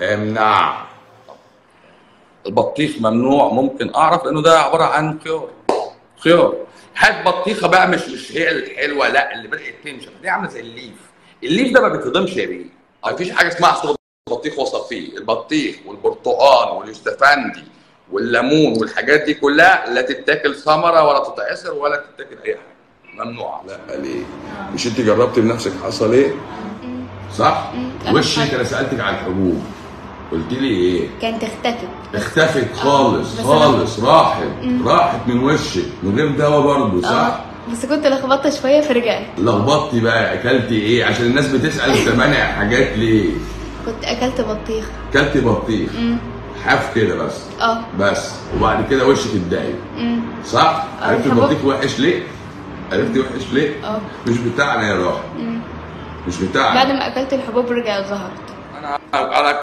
امنع البطيخ ممنوع ممكن اعرف لانه ده عباره عن خيار خيار هات بطيخه بقى مش مش هي الحلوه لا اللي بدات تنشف دي عامله زي الليف الليف ده ما بيتهضمش يا بيه مفيش حاجه اسمها عصير بطيخ وصفيه البطيخ والبرتقال واليوستفندي والليمون والحاجات دي كلها لا تتاكل ثمره ولا تتعصر ولا تتاكل اي حاجه ممنوعه لا ليه مش انت جربت بنفسك حصل ايه صح أنا وشك انا سالتك عن الحبوب قلت لي ايه كانت اختفت اختفت خالص بس أنا- خالص راحت راحت من وشك من غير دواء برضه صح اه بس كنت لخبطه شويه فرجعت لخبطتي بقى اكلتي ايه عشان الناس بتسال انت مانع حاجات ليه كنت اكلت بطيخ اكلتي بطيخ حاف كده بس اه بس وبعد كده وشك اتضايق امم صح آه، عرفت الحبوب. البطيخ وحش ليه عرفتي وحش ليه اه مش بتاعنا يا راحل مش بتاعنا بعد ما اكلت الحبوب رجعت ظهرت انا انا